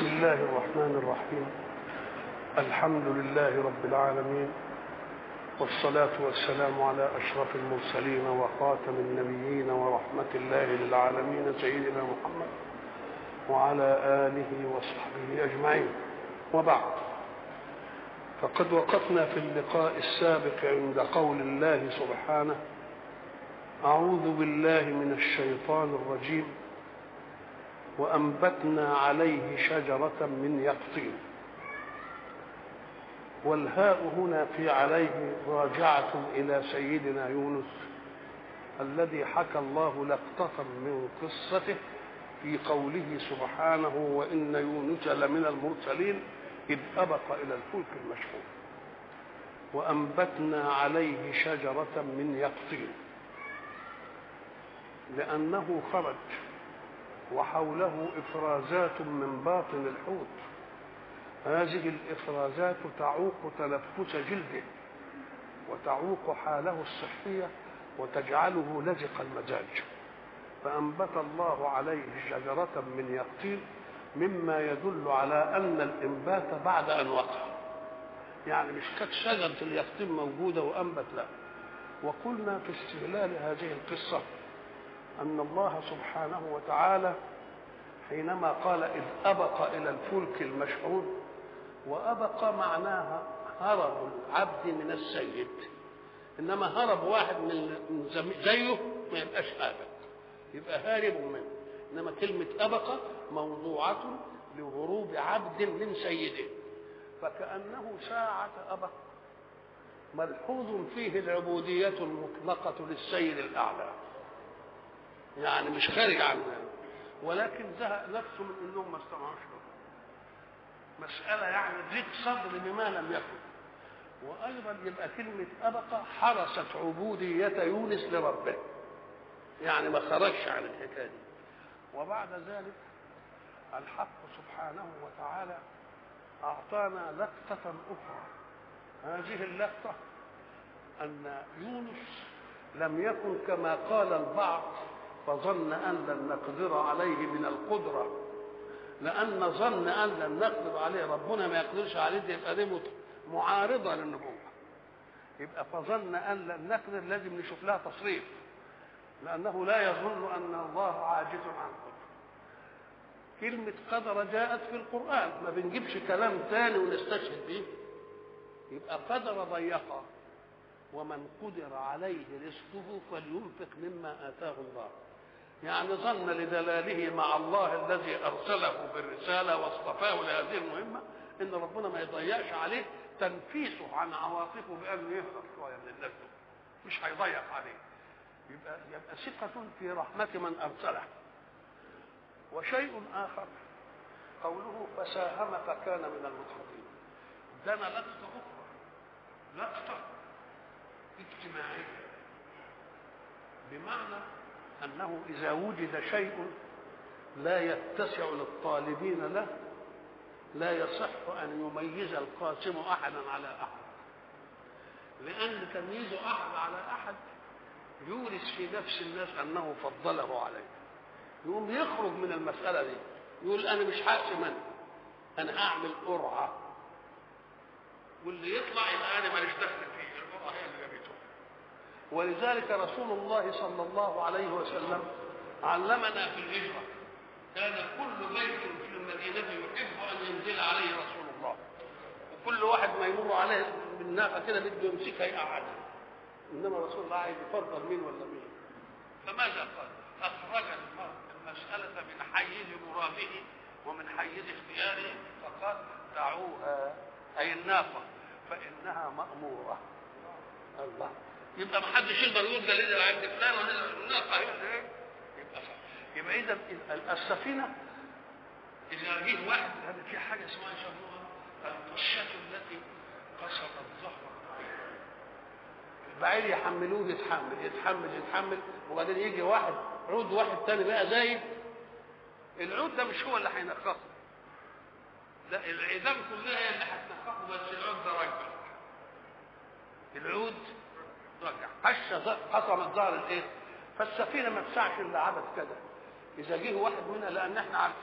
بسم الله الرحمن الرحيم الحمد لله رب العالمين والصلاة والسلام على أشرف المرسلين وخاتم النبيين ورحمة الله للعالمين سيدنا محمد وعلى آله وصحبه أجمعين وبعد فقد وقفنا في اللقاء السابق عند قول الله سبحانه أعوذ بالله من الشيطان الرجيم وأنبتنا عليه شجرة من يقطين والهاء هنا في عليه راجعة إلى سيدنا يونس الذي حكى الله لقطة من قصته في قوله سبحانه وإن يونس لمن المرسلين إذ أبق إلى الفلك المشحون وأنبتنا عليه شجرة من يقطين لأنه خرج وحوله إفرازات من باطن الحوت هذه الإفرازات تعوق تنفس جلده وتعوق حاله الصحية وتجعله لزق المزاج فأنبت الله عليه شجرة من يقطين مما يدل على أن الإنبات بعد أن وقع يعني مش كانت شجرة اليقطين موجودة وأنبت لا وقلنا في استغلال هذه القصة أن الله سبحانه وتعالى حينما قال إذ أبق إلى الفلك المشحون وأبق معناها هرب العبد من السيد إنما هرب واحد من زيه ما يبقاش آبق يبقى هارب منه إنما كلمة أبق موضوعة لهروب عبد من سيده فكأنه ساعة أبق ملحوظ فيه العبودية المطلقة للسيد الأعلى يعني مش خارج عنها ولكن زهق نفسه من انهم ما استمعوش له مسألة يعني ضيق صدر بما لم يكن وأيضا يبقى كلمة أبقى حرست عبودية يونس لربه يعني ما خرجش عن الحكاية دي وبعد ذلك الحق سبحانه وتعالى أعطانا لقطة أخرى هذه اللقطة أن يونس لم يكن كما قال البعض فظن أن لن نقدر عليه من القدرة لأن ظن أن لن نقدر عليه ربنا ما يقدرش عليه دي يبقى دي معارضة للنبوة يبقى فظن أن لن نقدر لازم نشوف لها تصريف لأنه لا يظن أن الله عاجز عن قدر كلمة قدر جاءت في القرآن ما بنجيبش كلام ثاني ونستشهد به يبقى قدر ضيقا ومن قدر عليه رزقه فلينفق مما آتاه الله يعني ظن لدلاله مع الله الذي ارسله بالرساله واصطفاه لهذه المهمه ان ربنا ما يضيعش عليه تنفيسه عن عواطفه بانه يهرب شويه من الناس مش هيضيق عليه يبقى يبقى ثقة في رحمة من أرسله وشيء آخر قوله فساهم فكان من المدحضين دنا لقطة أخرى لقطة اجتماعية بمعنى أنه إذا وجد شيء لا يتسع للطالبين له لا يصح أن يميز القاسم أحدا على أحد لأن تمييز أحد على أحد يورث في نفس الناس أنه فضله عليه يقوم يخرج من المسألة دي يقول أنا مش هقسم أنا أنا هعمل قرعة واللي يطلع يبقى أنا ماليش دخل فيه القرعة هي اللي جابته ولذلك رسول الله صلى الله عليه وسلم علمنا في الهجرة كان كل بيت في المدينة يحب أن ينزل عليه رسول الله وكل واحد ما يمر عليه بالناقة كده بده يمسكها يقعدها إنما رسول الله عايز يفضل مين ولا مين فماذا قال؟ أخرج المسألة من حيز مراده ومن حيز اختياره فقال دعوها أي الناقة فإنها مأمورة الله يبقى ما حدش يقدر يقول ده نزل عند فلان ونزل الناقه يبقى صح يبقى اذا السفينه اذا جه واحد هذا في حاجه اسمها يسموها القشه التي قصرت ظهر البعير يحملوه يتحمل يتحمل يتحمل وبعدين يجي واحد عود واحد تاني بقى زايد العود ده مش هو اللي هينقصه لا العظام كلها هي اللي هتنقصه بس العود ده رجل العود رجع هشه قسمت ظهر الايه فالسفينه ما تسعش الا عدد كده اذا جه واحد منها لان احنا عارفين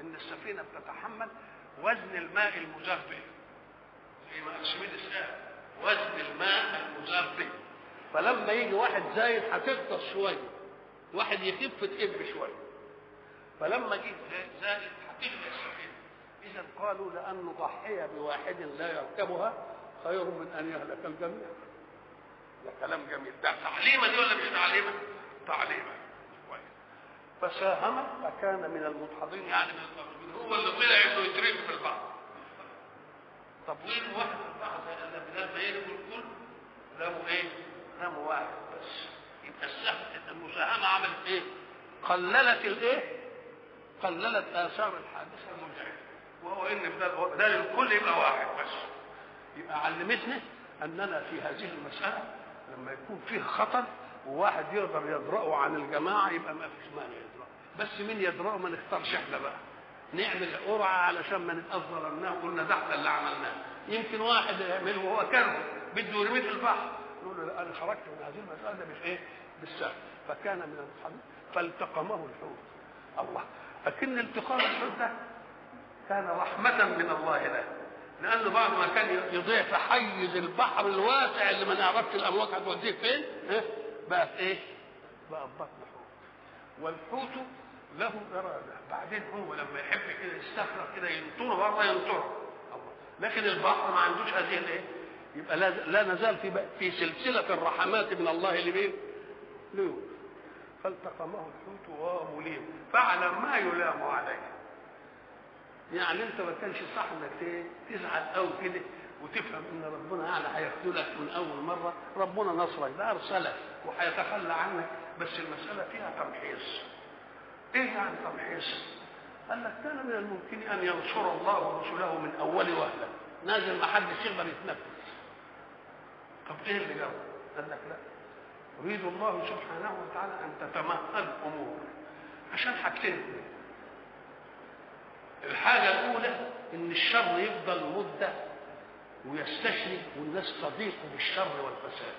ان السفينه بتتحمل وزن الماء المزار به زي ما ارشميدس قال وزن الماء المزار به فلما يجي واحد زايد هتغطس شويه واحد يخف تقب شويه فلما جه زايد هتغلى السفينه اذا قالوا لان نضحي بواحد لا يركبها خير من ان يهلك الجميع ده كلام جميل ده تعليمه دي ولا مش تعليمه تعليمه كويس فساهم فكان من المدحضين يعني من المغلوبين هو اللي طلع انه يترك في البحر طب وين واحد في البحر لما يدخل الكل له ايه؟ له واحد بس يبقى السهم المساهمه عملت ايه؟ قللت الايه؟ قللت اثار الحادثه المنتهيه وهو ان ده, ده للكل يبقى واحد بس يبقى علمتنا اننا في هذه المساله لما يكون فيه خطر وواحد يقدر يدرأه عن الجماعه يبقى ما فيش مانع يدرأه بس مين يدرأه ما نختارش احنا بقى نعمل قرعه علشان ما نبقى ظلمناه قلنا ده احنا اللي عملناه يمكن واحد يعمله وهو كره بده يرميه في البحر نقول له لا انا خرجت من هذه المساله مش ايه بالسهل فكان من المحمد فالتقمه الحوت الله لكن التقام الحوت ده كان رحمة من الله له لأنه بعد ما كان يضيع في حيز البحر الواسع اللي ما نعرفش الأمواج هتوديه فين إيه؟ بقى في إيه؟ بقى في بطن حوت والحوت له إرادة بعدين هو لما يحب كده يستفرغ كده ينطره بره ينطره لكن البحر ما عندوش هذه الايه؟ يبقى لا, لا نزال في في سلسلة الرحمات من الله لمين؟ ليوسف فالتقمه الحوت وهو مليم فعل ما يلام عليه يعني انت ما كانش صح انك تزعل قوي كده وتفهم ان ربنا يعني هيخذلك من اول مره ربنا نصرك ده ارسلك وهيتخلى عنك بس المساله فيها تمحيص ايه يعني تمحيص؟ قال لك كان من الممكن ان ينصر الله رسله من اول وهله نازل ما حدش يقدر يتنفس طب ايه اللي جرى؟ قال لك لا يريد الله سبحانه وتعالى ان تتمهل الامور عشان حاجتين الحاجة الأولى إن الشر يفضل مدة ويستشري والناس تضيق بالشر والفساد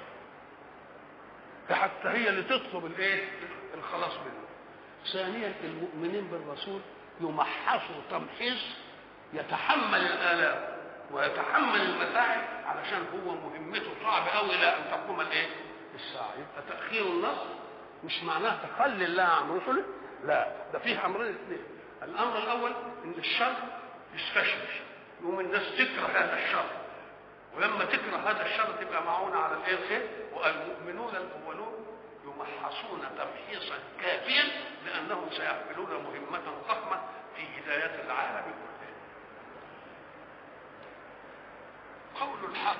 فحتى هي اللي تطلب الايه؟ الخلاص منه. ثانيا المؤمنين بالرسول يمحصوا تمحيص يتحمل الآلام ويتحمل المتاعب علشان هو مهمته صعبة قوي إلى أن تقوم الايه؟ الساعة يبقى تأخير النصر مش معناه تخلي الله عن رسله لا ده فيه أمرين اثنين الامر الاول ان الشر يستشري يقوم الناس تكره هذا الشر ولما تكره هذا الشر تبقى معونه على الايه الخير والمؤمنون الاولون يمحصون تمحيصا كافيا لانهم سيحملون مهمه ضخمه في هدايه العالم كله قول الحق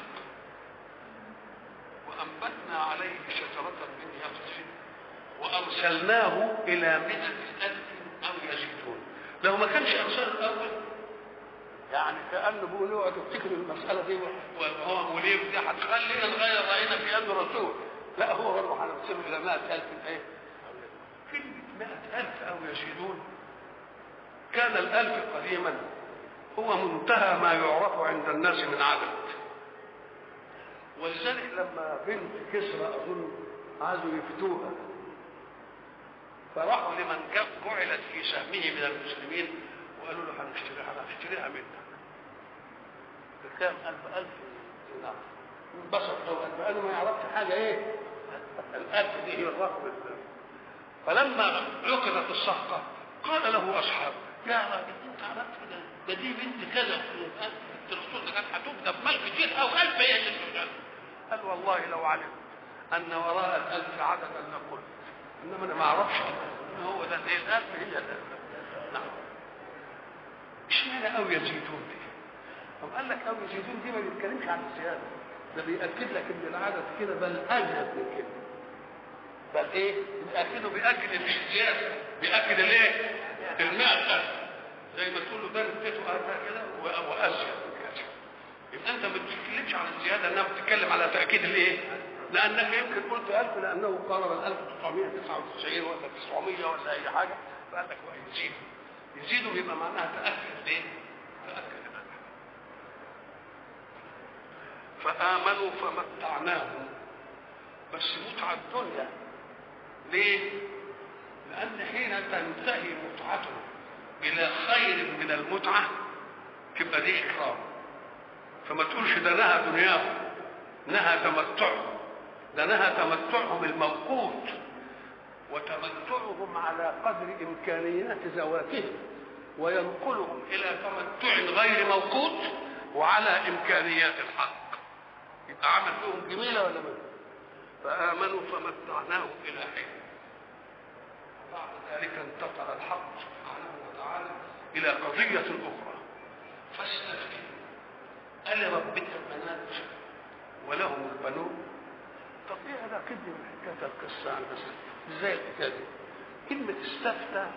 وانبتنا عليه شجره من يقطين وارسلناه الى مئة الف او يزيدون لو ما كانش ارسال الاول يعني كانه بيقول اوعى تفتكروا المساله دي وهو وليه دي هتخلينا نغير راينا في انه رسول لا هو برضه هنرسله الى 100000 ايه؟ كلمه 100000 او يزيدون كان الالف قديما هو منتهى ما يعرف عند الناس من عدد ولذلك لما بنت كسرى اظن عايزوا يفتوها فراحوا لمن جعلت في سهمه من المسلمين وقالوا له هنشتريها هنشتريها منك بكام ألف ألف دينار انبسط لو قالوا ما يعرفش حاجة إيه الألف دي هي الرقم فلما عقدت الصفقة قال له أصحابه يا راجل أنت عرفت ده ده دي بنت كذا الرسول كانت هتبدأ بمال كتير أو ألف هي اللي قال والله لو علمت أن وراء الألف عددا لقلت انما انا ما اعرفش هو ده ايه الالف هي الالف نعم اشمعنى او يزيدون دي طب قال لك او يزيدون دي ما بيتكلمش عن الزياده ده بيأكد لك ان العدد كده بل ازيد من كده بل ايه بيأكده بيأكد مش الزياده بيأكد الايه المئة ألف زي ما تقول له ده اديته كده وازيد من كده يبقى انت ما بتتكلمش عن الزياده انما بتتكلم على تاكيد الايه لانك يمكن قلت 1000 لانه قارب ال 1999 ولا 900 ولا اي حاجه فقال لك يزيد يزيدوا بيبقى معناها تاكد ليه؟ تاكد فامنوا فمتعناهم بس متعه الدنيا ليه؟ لان حين تنتهي متعتهم الى خير من المتعه تبقى دي اكرام فما تقولش ده نهى دنياهم نهى تمتعهم ده نهى تمتعهم الموقوت وتمتعهم على قدر امكانيات ذواتهم وينقلهم الى تمتع غير موقوت وعلى امكانيات الحق يبقى عمل فيهم جميله ولا ما فامنوا فمتعناهم الى حين بعد ذلك انتقل الحق سبحانه وتعالى الى قضيه اخرى فاستفتهم ألربك البنات ولهم البنون طب ايه علاقتني بحكايه القصه عن بس ازاي الحكايه دي؟ كلمه استفتى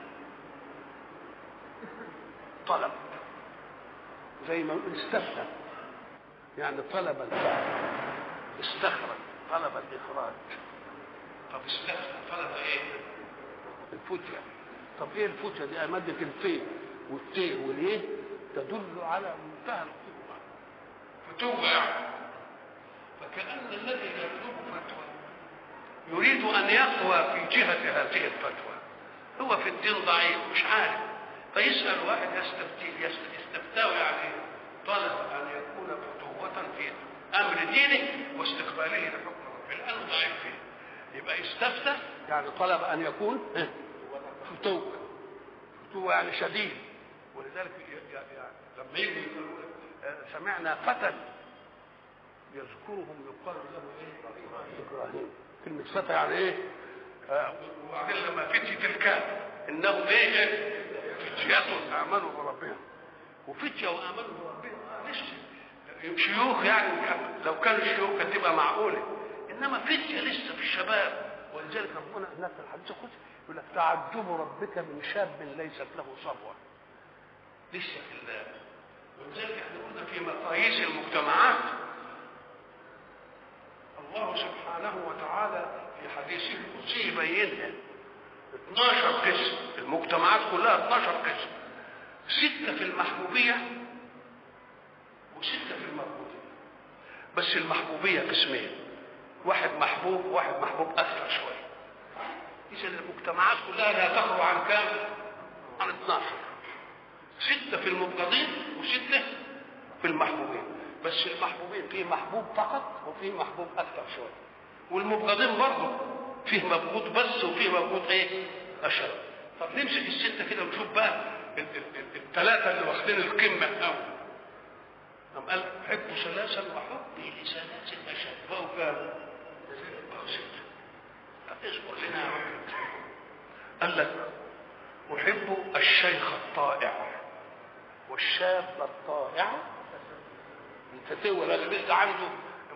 طلب زي ما نقول استفتى يعني طلب الفعل استخرج طلب الاخراج طب استفتى طلب ايه؟ الفتية طب ايه الفتية دي؟ مادة الفي والتي والايه تدل على منتهى القوة فتوع فكأن الذي يطلب فتوى يريد أن يقوى في جهة هذه الفتوى هو في الدين ضعيف مش عارف فيسأل واحد يستفتيه يستفتاه يعني طلب أن يكون فتوة في أمر دينه واستقباله لحكم ربه لأنه ضعيف فيه يبقى استفتى يعني طلب أن يكون فتوة فتوة يعني شديد ولذلك يعني لما يجي يقولوا سمعنا فتى يذكرهم يقال له ايه؟ ابراهيم كلمة فتى يعني ايه؟ آه وبعدين لما فتية الكهف انهم ايه؟ فتية امنوا بربهم وفتية وامنوا بربهم آه لسه شيوخ يعني لو كانوا شيوخ كانت تبقى معقولة انما فتية لسه في الشباب ولذلك ربنا هناك في الحديث القدسي يقول لك تعجب ربك من شاب ليست له صبوة لسه في الله ولذلك احنا قلنا في مقاييس المجتمعات الله سبحانه وتعالى في حديثه القدسي يبينها 12 قسم المجتمعات كلها 12 قسم ستة في المحبوبية وستة في المربوطية بس المحبوبية قسمين واحد محبوب وواحد محبوب أكثر شوية إذا المجتمعات كلها لا تخلو عن كام؟ عن 12 ستة في المبغضين وستة في المحبوبين بس المحبوبين فيه محبوب فقط وفيه محبوب أكثر شوية والمبغضين برضه فيه مبغوض بس وفيه مبغوض إيه؟ أشد طب نمسك الستة كده ونشوف بقى الثلاثة اللي واخدين القمة قوي قام قال أحب ثلاثا وحبي لثلاث أشد بقوا كام؟ بقوا ستة طب اصبر لنا يا رب قال لك أحب الشيخ الطائع والشاب الطائع انت تقول انا لسه عنده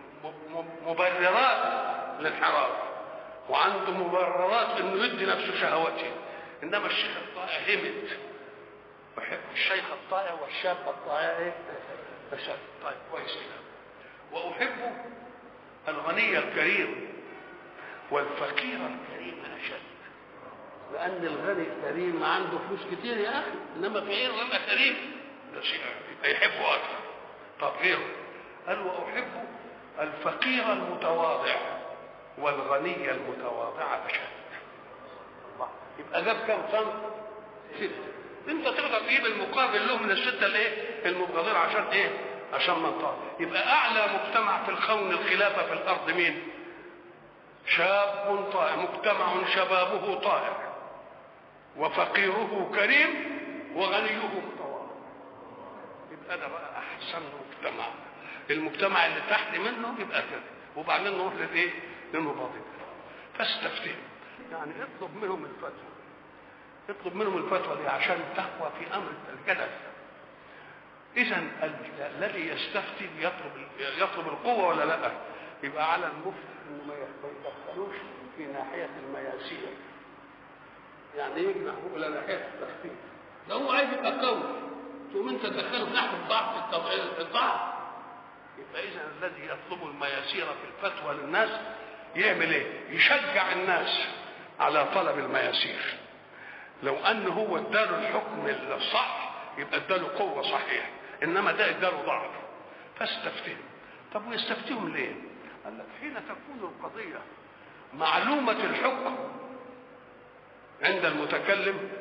مبررات للانحراف وعنده مبررات انه يدي نفسه شهوته انما الشيخ الطائع همت احب الشيخ الطائع والشاب الطائع ايه؟ الشاب طيب كويس كده واحب الغني الكريم والفقير الكريم اشد لان الغني الكريم عنده فلوس كتير يا اخي انما فقير غير كريم ده شيء يحبه اكثر طب غيره قال واحب الفقير المتواضع والغني المتواضع اشد الله يبقى جاب كم صنف؟ ستة انت تقدر تجيب المقابل له من الستة الايه؟ المبغضين عشان ايه؟ عشان منطقة يبقى اعلى مجتمع في الكون الخلافة في الارض مين؟ شاب طائع مجتمع شبابه طائع وفقيره كريم وغنيه متواضع يبقى ده بقى احسن مجتمع المجتمع اللي تحت منه يبقى كده وبعدين نروح للايه للمباطن فاستفتهم يعني اطلب منهم الفتوى اطلب منهم الفتوى دي عشان تقوى في امر الجدل اذا الذي يستفتي يطلب يطلب القوه ولا لا يبقى على المفتي انه ما يدخلوش في ناحيه المياسير يعني يجمع الى ناحيه التخفيف لو هو عايز يبقى قوي تقوم انت تدخله في ناحيه الضعف الضعف يبقى اذا الذي يطلب المياسير في الفتوى للناس يعمل ايه؟ يشجع الناس على طلب المياسير لو ان هو اداله الحكم الصح يبقى اداله قوه صحيحه انما ده اداله ضعف فاستفتهم طب ويستفتيهم ليه؟ قال لك حين تكون القضيه معلومه الحكم عند المتكلم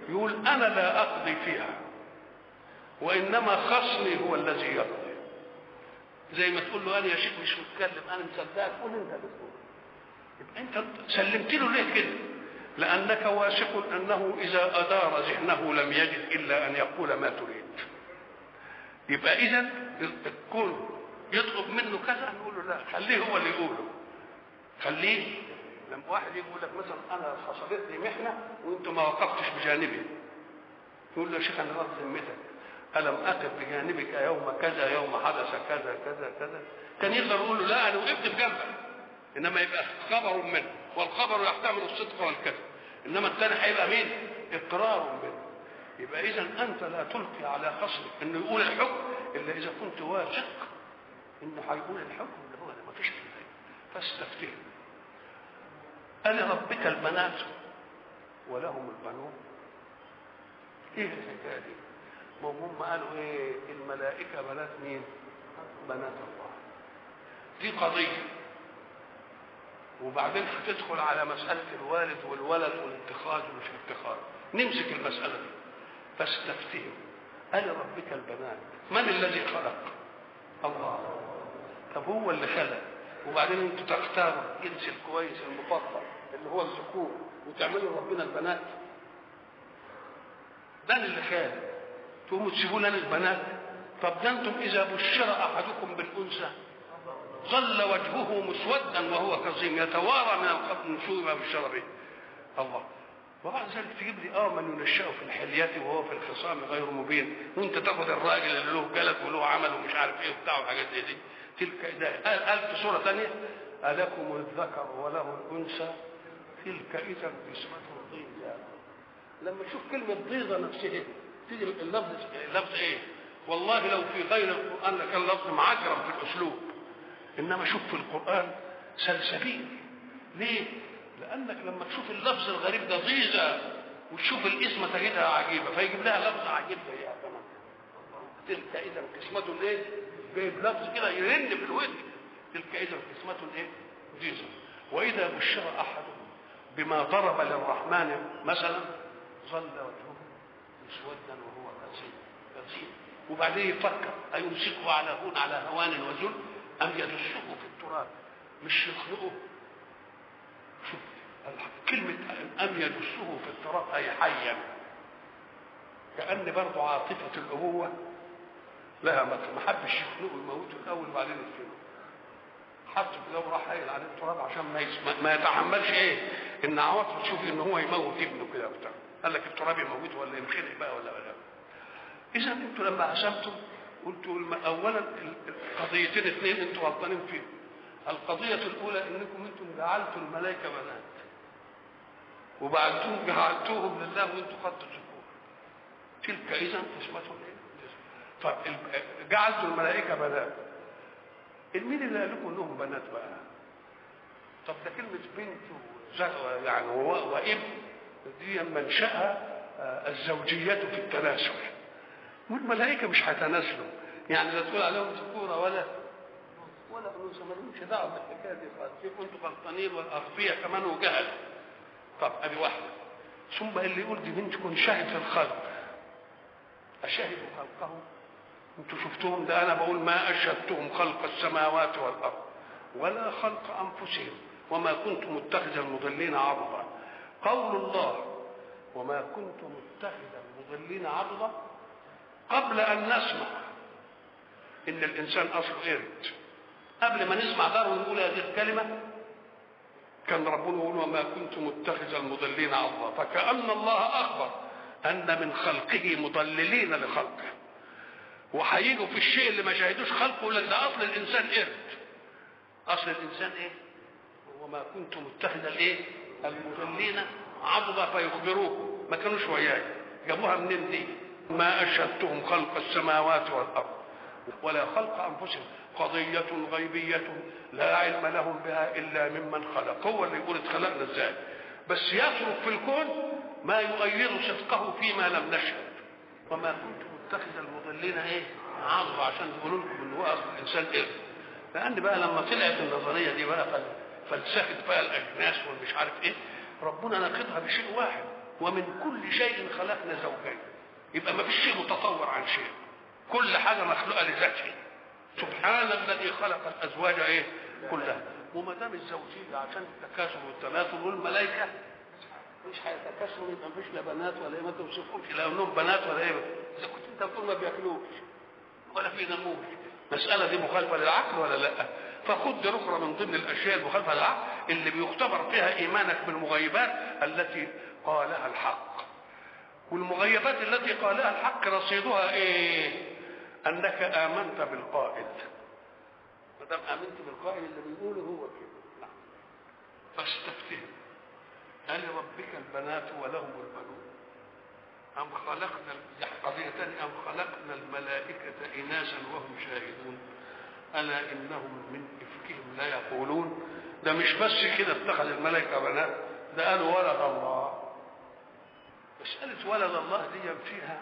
يقول انا لا اقضي فيها وانما خصمي هو الذي يقضي زي ما تقول له انا يا شيخ مش متكلم انا مصدقك قول انت بتقول يبقى انت سلمت له ليه كده لانك واثق انه اذا ادار ذهنه لم يجد الا ان يقول ما تريد يبقى اذا الكون يطلب منه كذا نقول له لا خليه هو اللي يقوله خليه لما واحد يجي يقول لك مثلا انا حصلت لي محنه وانت ما وقفتش بجانبي يقول له يا شيخ انا رد ذمتك الم اقف بجانبك يوم كذا يوم حدث كذا كذا كذا كان يقدر يقول له لا انا وقفت بجنبك انما يبقى خبر منه والخبر يحتمل الصدق والكذب انما الثاني هيبقى مين اقرار منه يبقى اذا انت لا تلقي على خصمك انه يقول الحكم الا اذا كنت واثق انه هيقول الحكم اللي هو ما فيش فيه فاستفتهم ألربك البنات ولهم البنون ايه الحكايه دي ما هم قالوا ايه الملائكه بنات مين بنات الله دي قضيه وبعدين هتدخل على مسألة الوالد والولد والاتخاذ ومش الاتخاذ نمسك المسألة دي فاستفتهم ألربك البنات من الذي خلق الله طب هو اللي خلق وبعدين انتوا تختاروا الجنس الكويس المفضل اللي هو الذكور وتعملوا ربنا البنات ده اللي خالق تقوموا تسيبوا لنا البنات طب ده انتم اذا بشر احدكم بالانثى ظل وجهه مسودا وهو كظيم يتوارى من الخط من سوء ما بشر به الله وبعد ذلك تجيب لي اه من ينشأ في الحليات وهو في الخصام غير مبين وانت تاخد الراجل اللي له جلد وله عمل ومش عارف ايه وبتاع وحاجات زي دي تلك قال, قال في سوره ثانيه ألكم الذكر وله الأنثى تلك إذا قسمة ضيزى لما تشوف كلمة ضيزة نفسها تيجي اللفظ اللفظ إيه؟ والله لو في غير القرآن لكان لفظ معجرا في الأسلوب إنما شوف في القرآن سلسبيل ليه؟ لأنك لما تشوف اللفظ الغريب ده ضيزة وتشوف الاسم تجدها عجيبة فيجيب لها لفظ عجيب زيها كمان تلك إذا قسمة إيه؟ جايب لفظ كده يرن في الودن تلك اذا قسمة ايه؟ ضيزة واذا بشر احدهم بما ضرب للرحمن مثلا ظل وجهه مسودا وهو كظيم كظيم وبعدين يفكر ايمسكه على هون على هوان وذل ام يدسه في التراب مش يخلقه شوف كلمة أم يدسه في التراب أي حيا كأن برضه عاطفة الأبوة لها ما حدش يخلقه يموته الأول وبعدين يدفنه حط كده وراح قايل عليه التراب عشان ما يسمع ما يتحملش ايه ان عواطفه تشوف ان هو يموت ابنه كده وبتاع قال لك التراب يموته ولا ينخنق بقى ولا ولا اذا انتوا لما قسمتم قلتوا اولا قضيتين اثنين انتوا غلطانين فيهم القضية الأولى أنكم أنتم جعلتوا الملائكة بنات وبعدتم جعلتوهم لله وأنتم خدتوا الذكور تلك إذا قسمة إيه؟ طب جعلتوا الملائكة بنات مين اللي قال لكم انهم بنات بقى؟ طب ده كلمة بنت يعني وابن دي منشأها الزوجية في التناسل والملائكة مش هيتناسلوا يعني لا تقول عليهم ذكورة ولا ولا أنوثة ما لهمش دعوة بالحكاية دي خالص فيكم أنتم غلطانين والأغبياء كمان وجهل طب أدي واحدة ثم اللي يقول دي بنت تكون شاهد في الخلق أشاهدوا خلقه انتوا شفتوهم ده انا بقول ما اشهدتهم خلق السماوات والارض ولا خلق انفسهم وما كنت متخذ المضلين عضدا قول الله وما كنت متخذ المضلين عضدا قبل ان نسمع ان الانسان اصله قرد قبل ما نسمع دارون يقول هذه الكلمه كان ربنا يقول وما كنت متخذ المضلين عضدا فكأن الله أخبر أن من خلقه مضللين لخلقه وهيجوا في الشيء اللي ما شاهدوش خلقه يقول لك ده اصل الانسان قرد اصل الانسان ايه وما كنت متخذ الايه المضلين عضدا فيخبروه ما كانوش وياي جابوها منين دي ما اشهدتهم خلق السماوات والارض ولا خلق انفسهم قضية غيبية لا علم لهم بها إلا ممن خلق هو اللي يقول اتخلقنا ازاي بس يترك في الكون ما يؤيد صدقه فيما لم نشهد وما كنت متخذ المضلين ايه عضوا عشان يقولوا لكم ان هو اصل الانسان قرد لان بقى لما طلعت النظريه دي بقى فلسفه بقى الاجناس والمش عارف ايه ربنا ناقضها بشيء واحد ومن كل شيء خلقنا زوجين يبقى ما فيش شيء متطور عن شيء كل حاجه مخلوقه لذاتها سبحان الذي خلق الازواج ايه كلها وما دام الزوجيه عشان التكاثر والتناسل والملائكه مش هيتكاثروا يبقى مفيش لا بنات ولا ايه ما توصفهمش لا لهم بنات ولا ايه اذا كنت انت بتقول ما بياكلوش ولا في نموذج المسألة دي مخالفة للعقل ولا لا؟ فخد دي أخرى من ضمن الأشياء المخالفة للعقل اللي بيختبر فيها إيمانك بالمغيبات التي قالها الحق. والمغيبات التي قالها الحق رصيدها إيه؟ أنك آمنت بالقائد. ما دام آمنت بالقائد اللي بيقوله هو كده. نعم. فاستفتهم ألربك البنات ولهم البنون؟ أم خلقنا قضية ثانية أم خلقنا الملائكة إناثا وهم شاهدون ألا إنهم من إفكهم لا يقولون ده مش بس كده اتخذ الملائكة بنات ده قالوا ولد الله مسألة ولد الله دي فيها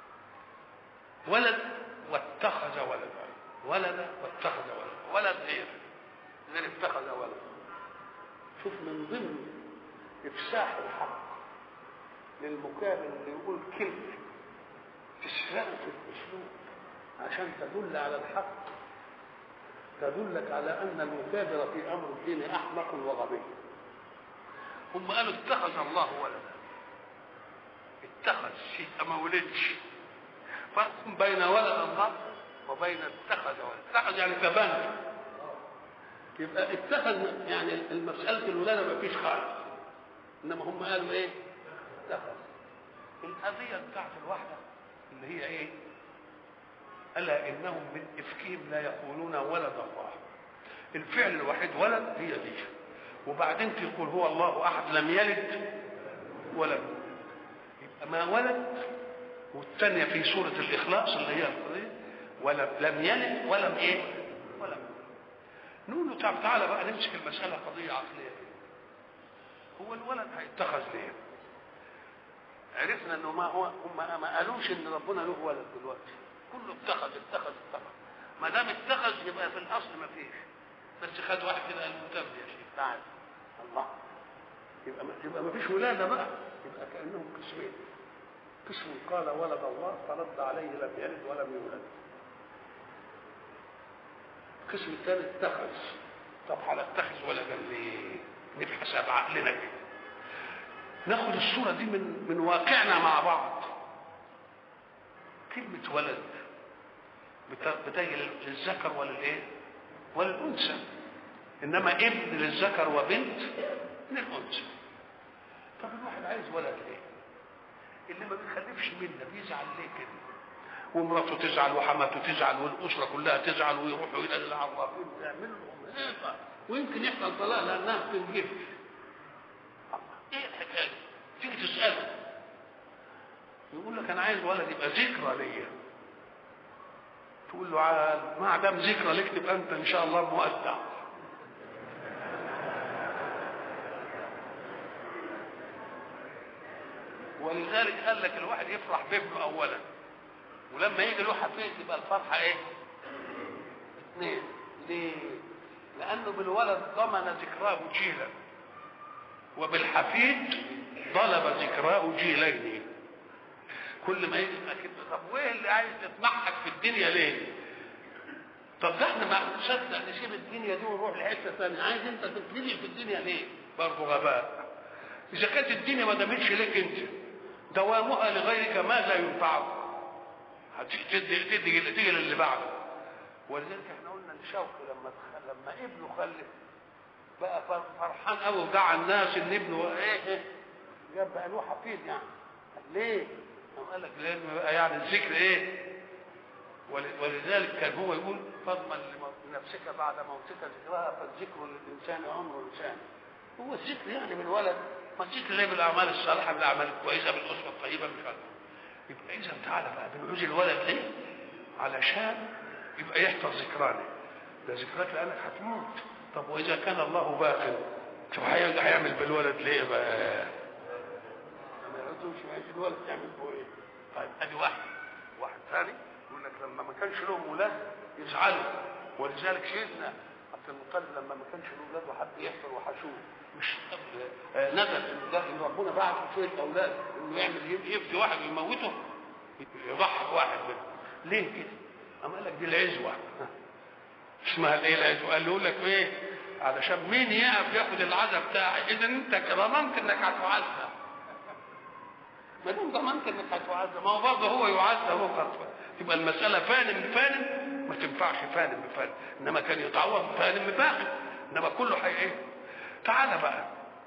ولد واتخذ ولدا ولد واتخذ ولد ولد غير غير اتخذ ولد شوف من ضمن إفساح الحق للمكابر اللي يقول كلمة تسرقه في الأسلوب عشان تدل على الحق تدلك على أن المكابر في أمر الدين أحمق وغبي هم قالوا اتخذ الله ولدا اتخذ شيء ما ولدش فرق بين ولد الله وبين اتخذ ولد اتخذ يعني تبنى يبقى اتخذ يعني المسألة الولادة ما فيش خالص إنما هم قالوا إيه؟ اتخذ القضية بتاعت الواحدة اللي هي ايه ألا إنهم من إفكهم لا يقولون ولد الله الفعل الوحيد ولد هي دي وبعدين تقول هو الله أحد لم يلد ولم يبقى ما ولد والثانية في سورة الإخلاص اللي هي القضية ولم لم يلد ولم إيه ولم نقول له طب تعالى بقى نمسك المسألة قضية عقلية هو الولد هيتخذ ليه؟ عرفنا انه ما هو هم ما قالوش ان ربنا له ولد دلوقتي كله اتخذ اتخذ اتخذ ما دام اتخذ يبقى في الاصل ما فيش بس خد واحد كده قال له تم يا شيخ تعال الله يبقى ما يبقى ما فيش ولاده بقى يبقى كانهم قسمين قسم قال ولد الله فرد عليه لم يلد ولم يولد القسم الثاني اتخذ طب هنتخذ ولدا ليه؟ نبحث بعقلنا كده ناخد الصورة دي من من واقعنا مع بعض كلمة ولد بتجي للذكر وللايه؟ وللأنثى إنما ابن للذكر وبنت للأنثى طب الواحد عايز ولد ليه؟ اللي ما بيخلفش منا بيزعل ليه كده؟ ومراته تزعل وحماته تزعل والأسرة كلها تزعل ويروحوا إلى العرافين ويعملوا لهم ويمكن يحصل طلاق لأنها بتنجب ايه الحكايه تيجي تساله يقول لك انا عايز ولد يبقى ذكرى ليا تقول له عاد ما دام ذكرى لك تبقى انت ان شاء الله مؤدع ولذلك قال لك الواحد يفرح بابنه اولا ولما يجي له حفيد يبقى الفرحه ايه؟ اثنين ليه؟ لانه بالولد ضمن ذكراه جيلا وبالحفيد طلب ذكراه جيلين كل ما يجي كده طب وايه اللي عايز تتمحك في الدنيا ليه؟ طب ده احنا ما نصدق نسيب الدنيا دي ونروح لحته ثانيه عايز انت تتلجئ في الدنيا ليه؟ برضه غباء اذا كانت الدنيا ما دامتش لك انت دوامها لغيرك ماذا ينفعك؟ هتدي تدي تدي تدي للي بعده ولذلك احنا قلنا لشوقي لما لما ابنه خلف بقى فرحان قوي ودعا الناس ان ابنه ايه ايه جاب بقى له حفيد يعني ليه؟ قال لك لانه بقى يعني الذكر ايه؟ ولذلك كان هو يقول فاضمن لنفسك بعد موتك ذكرها فالذكر للانسان عمر انسان هو الذكر يعني من ولد ما الذكر ليه بالاعمال الصالحه بالاعمال الكويسه بالاسره الطيبه مش عارف يبقى اذا تعالى بقى بنعوز الولد ليه؟ علشان يبقى يحفظ ذكرانه ده ذكرك لانك هتموت طب واذا كان الله باق طب هيعمل بالولد ليه بقى؟ ما يعوزوش يعيش الولد يعمل به ايه؟ طيب ادي واحد واحد ثاني يقول لك لما ما كانش لهم ولاد يزعلوا ولذلك سيدنا عبد عبد المطلب لما ما كانش له اولاد وحب يحفر وحشوه مش آه، نزل ان ده ان ربنا بعت له شويه اولاد انه يعمل يفدي واحد ويموته يضحك واحد منهم ليه كده؟ قام قال لك دي العزوه اسمها الايه العزوه؟ قال له لك ايه؟ علشان مين يقف ياخد العزا بتاعي؟ اذا انت ضمنت انك هتعزى ما دام ضمنت انك هتعزى ما هو برضه هو يعزى هو قد تبقى المساله فان بفان ما تنفعش فان بفان انما كان يتعوض فان بباقي انما كله حي ايه؟ تعالى بقى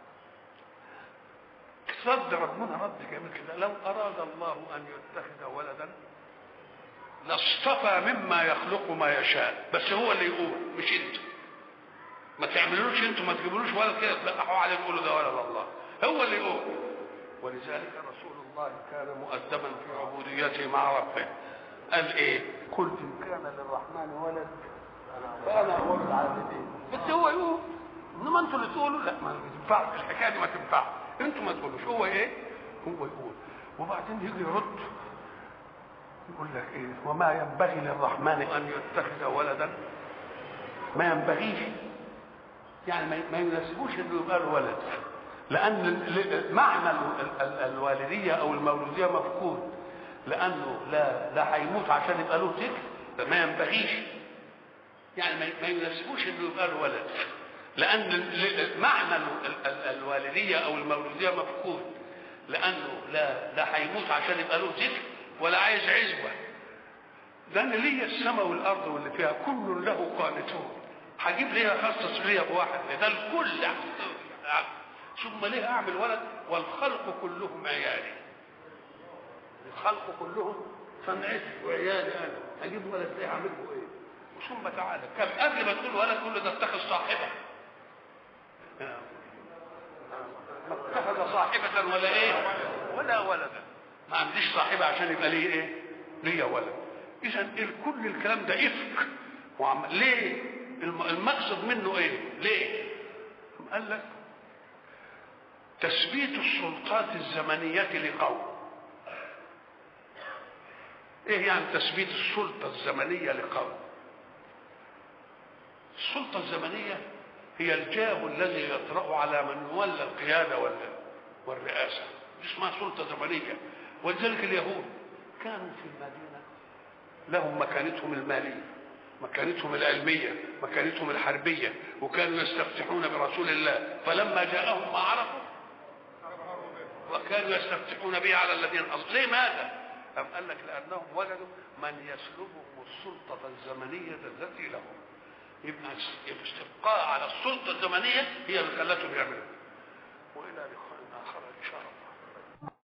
رد ربنا رد جميل كده لو اراد الله ان يتخذ ولدا لاصطفى مما يخلق ما يشاء بس هو اللي يقول مش انتوا ما تعملوش انتوا ما تجيبولوش ولد كده تلقحوا عليه تقولوا ده ولد الله هو اللي يقول ولذلك رسول الله كان مؤدبا في عبوديته مع ربه قال ايه قل ان كان للرحمن ولد فانا اول العابدين بس هو يقول انما انتوا اللي تقولوا لا ما تنفعش الحكايه دي ما تنفعش انتوا ما تقولوش هو ايه هو يقول وبعدين يجي يرد يقول لك ايه وما ينبغي للرحمن ان يتخذ ولدا ما ينبغيش يعني ما- ما يناسبوش انه يبقى له ولد لان ال- ال- معنى ال- ال- الوالديه او المولوديه مفقود لانه لا لا هيموت عشان يبقى له ذكر ما ينبغيش يعني ما- ما يناسبوش انه يبقى له ولد لان ال- ال- معنى ال- ال- الوالديه او المولوديه مفقود لانه لا لا هيموت عشان يبقى له ذكر ولا عايز عزوه ده انا ليا السماء والارض واللي فيها كل له قانتون هجيب ليه اخصص ليا بواحد ده الكل ثم ليه اعمل ولد والخلق كلهم عيالي الخلق كلهم صنعتي وعيالي انا اجيب ولد ليه اعمل له ايه ثم تعالى كم قبل ما تقول ولد تقول له ده اتخذ صاحبه ما اتخذ صاحبة ولا ايه ولا ولدا ما عنديش صاحبة عشان يبقى ليه ايه ليا ولد اذا كل الكلام ده افك وعم... ليه الم- المقصد منه ايه ليه قال لك تثبيت السلطات الزمنية لقوم ايه يعني تثبيت السلطة الزمنية لقوم السلطة الزمنية هي الجاه الذي يطرأ على من يولى القيادة وال- والرئاسة اسمها سلطة زمنية ولذلك اليهود كانوا في المدينة لهم مكانتهم المالية مكانتهم العلمية مكانتهم الحربية وكانوا يستفتحون برسول الله فلما جاءهم ما عرفوا وكانوا يستفتحون به على الذين أصل ليه ماذا؟ أم قال لك لأنهم وجدوا من يسلبهم السلطة الزمنية التي لهم يبقى الاستبقاء على السلطة الزمنية هي اللي خلتهم يعملوا وإلى لقاء آخر إن شاء الله